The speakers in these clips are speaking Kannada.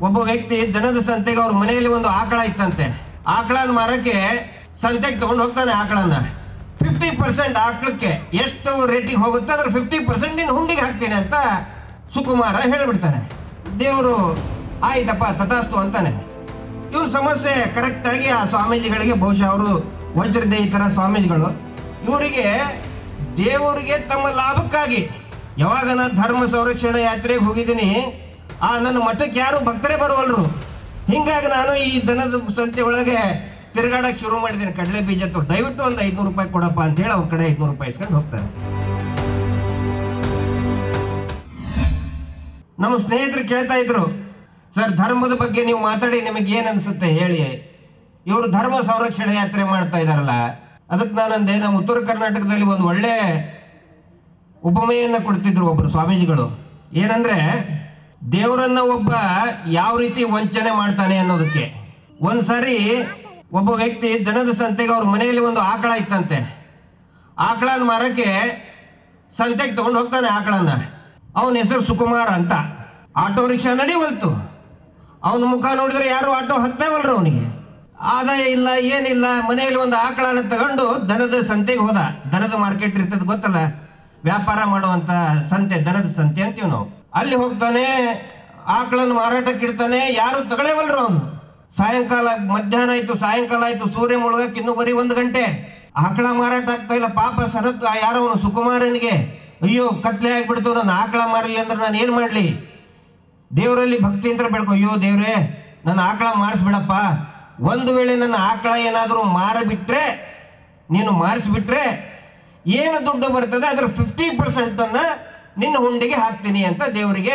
ಒಬ್ಬ ವ್ಯಕ್ತಿ ದನದ ಸಂತೆಗೆ ಅವ್ರ ಮನೆಯಲ್ಲಿ ಒಂದು ಆಕಳ ಇತ್ತಂತೆ ಆಕಳನ ಮಾರಕ್ಕೆ ಸಂತೆಗೆ ತಗೊಂಡು ಹೋಗ್ತಾನೆ ಆಕಳನ್ನ ಫಿಫ್ಟಿ ಪರ್ಸೆಂಟ್ ಆಕಳಕ್ಕೆ ಎಷ್ಟು ರೇಟಿಗೆ ಹೋಗುತ್ತೆ ಅದ್ರ ಫಿಫ್ಟಿ ಪರ್ಸೆಂಟ್ ನೀನು ಹುಂಡಿಗೆ ಹಾಕ್ತೀನಿ ಅಂತ ಸುಕುಮಾರ ಹೇಳ್ಬಿಡ್ತಾನೆ ದೇವರು ಆಯ್ತಪ್ಪ ತಥಾಸ್ತು ಅಂತಾನೆ ಇವ್ರ ಸಮಸ್ಯೆ ಕರೆಕ್ಟಾಗಿ ಆ ಸ್ವಾಮೀಜಿಗಳಿಗೆ ಬಹುಶಃ ಅವರು ವಜ್ರದ ಈ ಥರ ಸ್ವಾಮೀಜಿಗಳು ಇವರಿಗೆ ದೇವರಿಗೆ ತಮ್ಮ ಲಾಭಕ್ಕಾಗಿ ಯಾವಾಗ ನಾನು ಧರ್ಮ ಸಂರಕ್ಷಣಾ ಯಾತ್ರೆಗೆ ಹೋಗಿದ್ದೀನಿ ಆ ನನ್ನ ಮಠಕ್ಕೆ ಯಾರು ಭಕ್ತರೇ ಬರುವಲ್ರು ಹಿಂಗಾಗಿ ನಾನು ಈ ದನದ ಸಂತೆ ಒಳಗೆ ತಿರುಗಾಡಕ್ಕೆ ಶುರು ಮಾಡಿದ್ದೀನಿ ಕಡಲೆ ಬೀಜ ತೊಗೊಂಡು ದಯವಿಟ್ಟು ಒಂದು ಐದುನೂರು ರೂಪಾಯಿ ಕೊಡಪ್ಪ ಅಂತ ಹೇಳಿ ಅವ್ರ ಕಡೆ ಐದುನೂರು ರೂಪಾಯಿ ಇಸ್ಕೊಂಡು ಹೋಗ್ತಾರೆ ನಮ್ಮ ಸ್ನೇಹಿತರು ಕೇಳ್ತಾ ಇದ್ರು ಸರ್ ಧರ್ಮದ ಬಗ್ಗೆ ನೀವು ಮಾತಾಡಿ ನಿಮಗೆ ಏನ್ ಅನ್ಸುತ್ತೆ ಹೇಳಿ ಇವರು ಧರ್ಮ ಸಂರಕ್ಷಣೆ ಯಾತ್ರೆ ಮಾಡ್ತಾ ಇದಾರಲ್ಲ ಅದಕ್ಕೆ ನಾನಂದೆ ನಮ್ಮ ಉತ್ತರ ಕರ್ನಾಟಕದಲ್ಲಿ ಒಂದು ಒಳ್ಳೆ ಉಪಮೆಯನ್ನ ಕೊಡ್ತಿದ್ರು ಒಬ್ಬರು ಸ್ವಾಮೀಜಿಗಳು ಏನಂದ್ರೆ ದೇವರನ್ನ ಒಬ್ಬ ಯಾವ ರೀತಿ ವಂಚನೆ ಮಾಡ್ತಾನೆ ಅನ್ನೋದಕ್ಕೆ ಒಂದ್ಸರಿ ಒಬ್ಬ ವ್ಯಕ್ತಿ ದನದ ಸಂತೆಗೆ ಅವ್ರ ಮನೆಯಲ್ಲಿ ಒಂದು ಆಕಳ ಇತ್ತಂತೆ ಆಕಳನ ಮಾರಕ್ಕೆ ಸಂತೆಗೆ ತಗೊಂಡು ಹೋಗ್ತಾನೆ ಆಕಳನ್ನ ಅವನ ಹೆಸರು ಸುಕುಮಾರ್ ಅಂತ ಆಟೋ ರಿಕ್ಷಾ ನಡಿವಲ್ತು ಅವನ ಮುಖ ನೋಡಿದ್ರೆ ಯಾರು ಆಟೋ ಹತ್ತೇವಲ್ರು ಅವನಿಗೆ ಆದಾಯ ಇಲ್ಲ ಏನಿಲ್ಲ ಮನೆಯಲ್ಲಿ ಒಂದು ಆಕಳನ ತಗೊಂಡು ದನದ ಸಂತೆಗೆ ಹೋದ ದನದ ಮಾರ್ಕೆಟ್ ಇರ್ತದೆ ಗೊತ್ತಲ್ಲ ವ್ಯಾಪಾರ ಮಾಡುವಂತ ಸಂತೆ ದನದ ಸಂತೆ ಅಂತೀವಿ ನಾವು ಅಲ್ಲಿ ಹೋಗ್ತಾನೆ ಆಕಳನ್ನು ಮಾರಾಟಕ್ಕೆ ಇಡ್ತಾನೆ ಯಾರು ತಗೊಳ್ಳೇವಲ್ರು ಅವನು ಸಾಯಂಕಾಲ ಮಧ್ಯಾಹ್ನ ಆಯ್ತು ಸಾಯಂಕಾಲ ಆಯ್ತು ಸೂರ್ಯ ಮುಳುಗಕ್ಕೆ ಇನ್ನೂ ಬರೀ ಒಂದು ಗಂಟೆ ಆಕಳ ಮಾರಾಟ ಆಗ್ತಾ ಇಲ್ಲ ಪಾಪ ಸರತ್ ಯಾರೋ ಅವನು ಸುಕುಮಾರನಿಗೆ ಅಯ್ಯೋ ಕತ್ಲೆ ಆಗ್ಬಿಡ್ತು ನನ್ನ ಆಕಳ ಮಾರಲಿ ಅಂದ್ರೆ ನಾನು ಏನು ಮಾಡಲಿ ದೇವರಲ್ಲಿ ಭಕ್ತಿ ಅಂತ ಬೆಳ್ಕೊ ಅಯ್ಯೋ ದೇವ್ರೇ ನನ್ನ ಆಕಳ ಮಾರಿಸ್ಬಿಡಪ್ಪ ಒಂದು ವೇಳೆ ನನ್ನ ಆಕಳ ಏನಾದರೂ ಮಾರಬಿಟ್ರೆ ನೀನು ಮಾರಿಸ್ಬಿಟ್ರೆ ಏನು ದುಡ್ಡು ಬರ್ತದೆ ಅದರ ಫಿಫ್ಟಿ ಪರ್ಸೆಂಟನ್ನು ನಿನ್ನ ಹುಂಡಿಗೆ ಹಾಕ್ತೀನಿ ಅಂತ ದೇವರಿಗೆ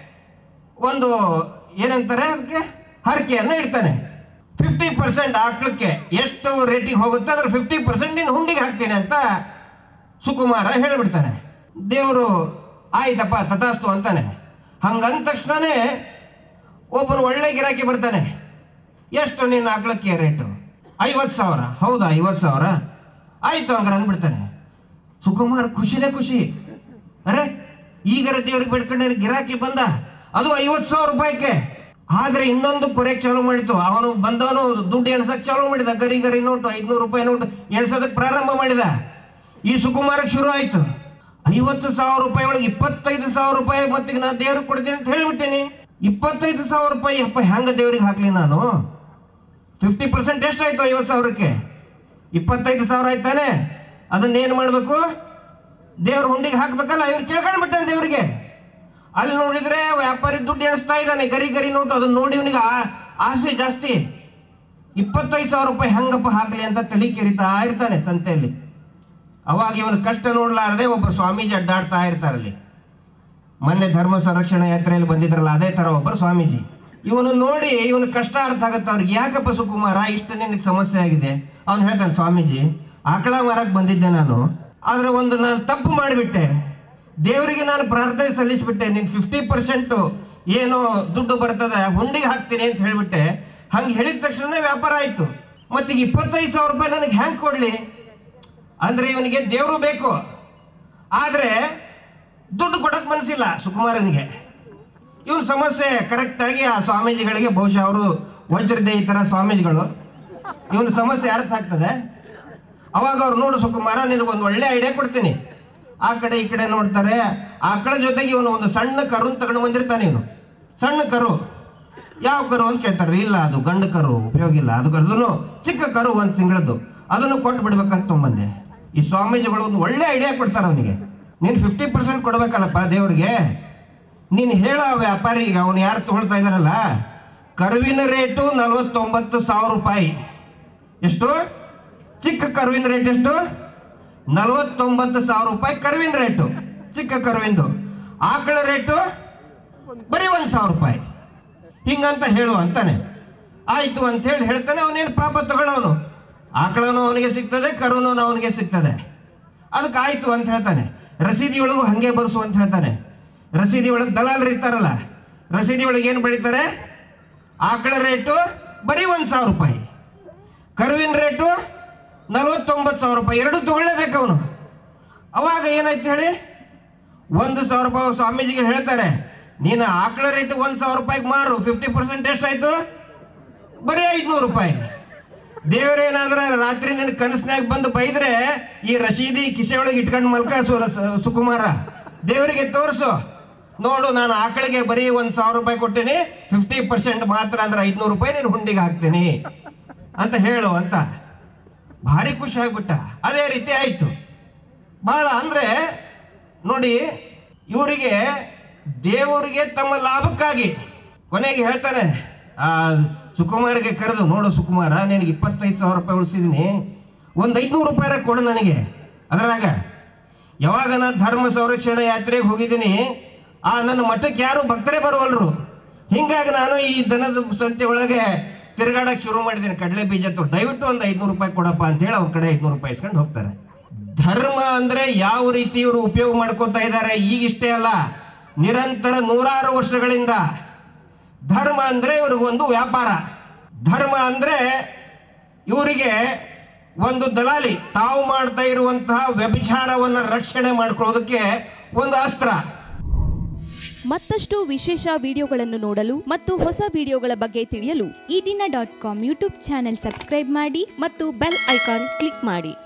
ಒಂದು ಏನಂತಾರೆ ಅದಕ್ಕೆ ಹರಕೆಯನ್ನು ಇಡ್ತಾನೆ ಫಿಫ್ಟಿ ಪರ್ಸೆಂಟ್ ಆಕಳಕ್ಕೆ ಎಷ್ಟು ರೇಟಿಗೆ ಹೋಗುತ್ತೆ ಅದ್ರ ಫಿಫ್ಟಿ ಪರ್ಸೆಂಟ್ ನೀನು ಹುಂಡಿಗೆ ಹಾಕ್ತೀನಿ ಅಂತ ಸುಕುಮಾರ ಹೇಳ್ಬಿಡ್ತಾನೆ ದೇವರು ಆಯ್ತಪ್ಪ ತಥಾಸ್ತು ಅಂತಾನೆ ಹಂಗಂದ ತಕ್ಷಣನೇ ಒಬ್ಬನು ಒಳ್ಳೆ ಗಿರಾಕಿ ಬರ್ತಾನೆ ಎಷ್ಟು ನೀನು ಆಕಳಕ್ಕೆ ರೇಟು ಐವತ್ತು ಸಾವಿರ ಹೌದಾ ಐವತ್ತು ಸಾವಿರ ಆಯ್ತು ಹಂಗಾರೆ ಅಂದ್ಬಿಡ್ತಾನೆ ಸುಕುಮಾರ್ ಖುಷಿನೇ ಖುಷಿ ಅರೆ ಈಗರ ದೇವ್ರಿಗೆ ಬಿಡ್ಕೊಂಡೆ ಗಿರಾಕಿ ಬಂದ ಅದು ಐವತ್ತು ಸಾವಿರ ರೂಪಾಯಿಗೆ ಆದ್ರೆ ಇನ್ನೊಂದು ಕೊರೆಕ್ ಚಾಲು ಮಾಡಿತು ಅವನು ಬಂದವನು ದುಡ್ಡು ಎಣ್ಸಕ್ ಚಾಲು ಮಾಡಿದ ಗರಿ ಗರಿ ನೋಟು ಐದ್ನೂರು ರೂಪಾಯಿ ನೋಟು ಎಣ್ಸೋದಕ್ಕೆ ಪ್ರಾರಂಭ ಮಾಡಿದ ಈ ಸುಕುಮಾರಕ್ಕೆ ಶುರು ಆಯ್ತು ಐವತ್ತು ಸಾವಿರ ರೂಪಾಯಿ ಒಳಗೆ ಇಪ್ಪತ್ತೈದು ಸಾವಿರ ರೂಪಾಯಿ ಮತ್ತಿಗೆ ನಾನು ದೇವ್ರಿಗೆ ಕೊಡ್ತೀನಿ ಅಂತ ಹೇಳಿಬಿಟ್ಟೇನಿ ಇಪ್ಪತ್ತೈದು ಸಾವಿರ ರೂಪಾಯಿ ಅಪ್ಪ ಹೆಂಗ ದೇವ್ರಿಗೆ ಹಾಕ್ಲಿ ನಾನು ಫಿಫ್ಟಿ ಪರ್ಸೆಂಟ್ ಎಷ್ಟಾಯ್ತು ಐವತ್ತು ಸಾವಿರಕ್ಕೆ ಇಪ್ಪತ್ತೈದು ಸಾವಿರ ಆಯ್ತಾನೆ ಅದನ್ನೇನು ಮಾಡಬೇಕು ದೇವ್ರ ಹುಂಡಿಗೆ ಹಾಕ್ಬೇಕಲ್ಲ ಇವ್ರು ಕೇಳ್ಕೊಂಡ್ಬಿಟ್ಟಾನೆ ದೇವ್ರಿಗೆ ಅಲ್ಲಿ ನೋಡಿದ್ರೆ ವ್ಯಾಪಾರಿ ದುಡ್ಡು ಎಣಿಸ್ತಾ ಇದ್ದಾನೆ ಗರಿ ಗರಿ ನೋಟು ಅದನ್ನ ನೋಡಿ ಇವನಿಗೆ ಆಸೆ ಜಾಸ್ತಿ ಇಪ್ಪತ್ತೈದು ಸಾವಿರ ರೂಪಾಯಿ ಹೆಂಗಪ್ಪ ಹಾಕ್ಲಿ ಅಂತ ತಲೆ ಕೆರಿತಾ ಇರ್ತಾನೆ ಸಂತೆಯಲ್ಲಿ ಅವಾಗ ಇವನ ಕಷ್ಟ ನೋಡ್ಲಾರದೆ ಒಬ್ಬ ಸ್ವಾಮೀಜಿ ಅಡ್ಡಾಡ್ತಾ ಇರ್ತಾರಲ್ಲಿ ಮೊನ್ನೆ ಧರ್ಮ ಸಂರಕ್ಷಣಾ ಯಾತ್ರೆಯಲ್ಲಿ ಬಂದಿದ್ರಲ್ಲ ಅದೇ ತರ ಒಬ್ಬರು ಸ್ವಾಮೀಜಿ ಇವನು ನೋಡಿ ಇವನ ಕಷ್ಟ ಅರ್ಥ ಆಗುತ್ತೆ ಅವ್ರಿಗೆ ಯಾಕಪ್ಪ ಸುಕುಮಾರ ಇಷ್ಟು ನಿನಗೆ ಸಮಸ್ಯೆ ಆಗಿದೆ ಅವ್ನು ಹೇಳ್ತಾನೆ ಸ್ವಾಮೀಜಿ ಆಕಳ ಮಾರಕ್ ಬಂದಿದ್ದೆ ನಾನು ಆದ್ರೆ ಒಂದು ನಾನು ತಪ್ಪು ಮಾಡಿಬಿಟ್ಟೆ ದೇವರಿಗೆ ನಾನು ಪ್ರಾರ್ಥನೆ ಸಲ್ಲಿಸ್ಬಿಟ್ಟೆ ನೀನು ಫಿಫ್ಟಿ ಪರ್ಸೆಂಟು ಏನು ದುಡ್ಡು ಬರ್ತದೆ ಹುಂಡಿಗೆ ಹಾಕ್ತೀನಿ ಅಂತ ಹೇಳಿಬಿಟ್ಟೆ ಹಂಗೆ ಹೇಳಿದ ತಕ್ಷಣ ವ್ಯಾಪಾರ ಆಯ್ತು ಮತ್ತೀಗ ಇಪ್ಪತ್ತೈದು ಸಾವಿರ ರೂಪಾಯಿ ನನಗೆ ಹ್ಯಾಂಗೆ ಕೊಡ್ಲಿ ಅಂದ್ರೆ ಇವನಿಗೆ ದೇವರು ಬೇಕು ಆದ್ರೆ ದುಡ್ಡು ಕೊಡಕ್ ಮನಸ್ಸಿಲ್ಲ ಸುಕುಮಾರನಿಗೆ ಇವನ ಸಮಸ್ಯೆ ಕರೆಕ್ಟಾಗಿ ಆ ಸ್ವಾಮೀಜಿಗಳಿಗೆ ಬಹುಶಃ ಅವರು ವಜ್ರದ ಈ ಥರ ಸ್ವಾಮೀಜಿಗಳು ಇವನ ಸಮಸ್ಯೆ ಅರ್ಥ ಆಗ್ತದೆ ಅವಾಗ ಅವ್ರು ನೋಡು ಸುಕುಮಾರ ನಿನಗೊಂದು ಒಳ್ಳೆ ಐಡಿಯಾ ಕೊಡ್ತೀನಿ ಆ ಕಡೆ ಈ ಕಡೆ ನೋಡ್ತಾರೆ ಆ ಕಡೆ ಜೊತೆಗೆ ಇವನು ಒಂದು ಸಣ್ಣ ಕರುನ್ ತಗೊಂಡು ಬಂದಿರ್ತಾನೆ ಇವನು ಸಣ್ಣ ಕರು ಯಾವ ಕರು ಅಂತ ಕೇಳ್ತಾರೆ ಇಲ್ಲ ಅದು ಗಂಡು ಕರು ಉಪಯೋಗ ಇಲ್ಲ ಅದು ಅದನ್ನು ಚಿಕ್ಕ ಕರು ಒಂದು ತಿಂಗಳದ್ದು ಅದನ್ನು ಕೊಟ್ಟು ಬಿಡ್ಬೇಕಂತ ತೊಗೊಂಬಂದೆ ಈ ಸ್ವಾಮೀಜಿಗಳು ಒಂದು ಒಳ್ಳೆ ಐಡಿಯಾ ಕೊಡ್ತಾರೆ ಅವನಿಗೆ ನೀನು ಫಿಫ್ಟಿ ಪರ್ಸೆಂಟ್ ಕೊಡ್ಬೇಕಲ್ಲಪ್ಪ ದೇವ್ರಿಗೆ ನೀನು ಹೇಳೋ ವ್ಯಾಪಾರಿಗೆ ಅವನು ಯಾರು ತೊಗೊಳ್ತಾ ಇದ್ದಾರಲ್ಲ ಕರುವಿನ ರೇಟು ನಲವತ್ತೊಂಬತ್ತು ಸಾವಿರ ರೂಪಾಯಿ ಎಷ್ಟು ಚಿಕ್ಕ ಕರುವಿನ ರೇಟ್ ಎಷ್ಟು ನಲವತ್ತೊಂಬತ್ತು ಸಾವಿರ ರೂಪಾಯಿ ಕರುವಿನ ರೇಟು ಚಿಕ್ಕ ಕರುವಿಂದು ಆಕಳ ರೇಟು ಬರೀ ಒಂದು ಸಾವಿರ ರೂಪಾಯಿ ಹಿಂಗಂತ ಹೇಳು ಅಂತಾನೆ ಆಯ್ತು ಅಂತ ಹೇಳಿ ಹೇಳ್ತಾನೆ ಅವನೇನು ಪಾಪ ತಗೊಳ್ಳೋನು ಆಕಳನು ಅವನಿಗೆ ಸಿಗ್ತದೆ ಕರುನು ಅವನಿಗೆ ಸಿಗ್ತದೆ ಅದಕ್ಕೆ ಆಯ್ತು ಅಂತ ಹೇಳ್ತಾನೆ ರಸೀದಿ ಒಳಗೂ ಹಂಗೆ ಬರ್ಸು ಅಂತ ಹೇಳ್ತಾನೆ ರಸೀದಿ ಒಳಗೆ ದಲಾಲರು ಇರ್ತಾರಲ್ಲ ರಸೀದಿ ಒಳಗೆ ಏನು ಬೆಳೀತಾರೆ ಆಕಳ ರೇಟು ಬರೀ ಒಂದು ಸಾವಿರ ರೂಪಾಯಿ ಕರುವಿನ ರೇಟು ನಲವತ್ತೊಂಬತ್ತು ಸಾವಿರ ರೂಪಾಯಿ ಎರಡು ತಗೊಳ್ಳೇಬೇಕು ಅವನು ಅವಾಗ ಏನಾಯ್ತು ಹೇಳಿ ಒಂದು ಸಾವಿರ ರೂಪಾಯಿ ಸ್ವಾಮೀಜಿಗೆ ಹೇಳ್ತಾರೆ ನೀನು ಆಕಳ ರೇಟ್ ಒಂದ್ ಸಾವಿರ ರೂಪಾಯಿಗೆ ಮಾರು ಫಿಫ್ಟಿ ಪರ್ಸೆಂಟ್ ಎಷ್ಟಾಯ್ತು ಬರೀ ಐದ್ನೂರು ರೂಪಾಯಿ ದೇವರೇನಾದ್ರ ರಾತ್ರಿ ನಿನ್ ಕನಸಿನಾಗ ಬಂದು ಬೈದ್ರೆ ಈ ರಶೀದಿ ಕಿಸೆ ಒಳಗೆ ಇಟ್ಕೊಂಡು ಮಲ್ಕ ಸು- ಸ- ಸುಕುಮಾರ ದೇವರಿಗೆ ತೋರಿಸು ನೋಡು ನಾನು ಆಕಳಿಗೆ ಬರೀ ಒಂದ್ ಸಾವಿರ ರೂಪಾಯಿ ಕೊಟ್ಟೇನಿ ಫಿಫ್ಟಿ ಪರ್ಸೆಂಟ್ ಮಾತ್ರ ಅಂದ್ರೆ ಐದ್ನೂರು ರೂಪಾಯಿ ನೀನು ಹುಂಡಿಗೆ ಹಾಕ್ತೀನಿ ಅಂತ ಹೇಳು ಅಂತ ಭಾರಿ ಖುಷಿ ಆಗ್ಬಿಟ್ಟ ಅದೇ ರೀತಿ ಆಯ್ತು ಬಹಳ ಅಂದ್ರೆ ನೋಡಿ ಇವರಿಗೆ ದೇವರಿಗೆ ತಮ್ಮ ಲಾಭಕ್ಕಾಗಿ ಕೊನೆಗೆ ಹೇಳ್ತಾನೆ ಆ ಸುಕುಮಾರಿಗೆ ಕರೆದು ನೋಡು ಸುಕುಮಾರ ನಿನಗೆ ಇಪ್ಪತ್ತೈದು ಸಾವಿರ ರೂಪಾಯಿ ಉಳಿಸಿದೀನಿ ಒಂದು ಐದುನೂರು ರೂಪಾಯಿ ಕೊಡು ನನಗೆ ಅದರಾಗ ಯಾವಾಗ ನಾನು ಧರ್ಮ ಸಂರಕ್ಷಣಾ ಯಾತ್ರೆಗೆ ಹೋಗಿದ್ದೀನಿ ಆ ನನ್ನ ಮಠಕ್ಕೆ ಯಾರು ಭಕ್ತರೇ ಬರುವಲ್ರು ಹಿಂಗಾಗಿ ನಾನು ಈ ದನದ ಸಂತೆ ಒಳಗೆ ತಿರುಗಾಡಕ್ಕೆ ಶುರು ಮಾಡಿದ್ದೀನಿ ಕಡಲೆ ಬೀಜ ತೊಟ್ಟು ದಯವಿಟ್ಟು ಒಂದು ಐದುನೂರು ರೂಪಾಯಿ ಕೊಡಪ್ಪ ಅಂತೇಳಿ ಅವ್ರ ಕಡೆ ಐದುನೂರು ರೂಪಾಯಿ ಇಸ್ಕೊಂಡು ಹೋಗ್ತಾರೆ ಧರ್ಮ ಅಂದ್ರೆ ಯಾವ ರೀತಿ ಇವರು ಉಪಯೋಗ ಮಾಡ್ಕೋತಾ ಇದ್ದಾರೆ ಈಗಿಷ್ಟೇ ಅಲ್ಲ ನಿರಂತರ ನೂರಾರು ವರ್ಷಗಳಿಂದ ಧರ್ಮ ಅಂದ್ರೆ ಇವ್ರಿಗೊಂದು ವ್ಯಾಪಾರ ಧರ್ಮ ಅಂದ್ರೆ ಇವರಿಗೆ ಒಂದು ದಲಾಲಿ ತಾವು ಮಾಡ್ತಾ ಇರುವಂತಹ ವ್ಯಭಿಚಾರವನ್ನ ರಕ್ಷಣೆ ಮಾಡ್ಕೊಳ್ಳೋದಕ್ಕೆ ಒಂದು ಅಸ್ತ್ರ ಮತ್ತಷ್ಟು ವಿಶೇಷ ವಿಡಿಯೋಗಳನ್ನು ನೋಡಲು ಮತ್ತು ಹೊಸ ವಿಡಿಯೋಗಳ ಬಗ್ಗೆ ತಿಳಿಯಲು Ee Dina dot com YouTube channel subscribe ಮಾಡಿ ಮತ್ತು ಬೆಲ್ ಐಕಾನ್ ಕ್ಲಿಕ್ ಮಾಡಿ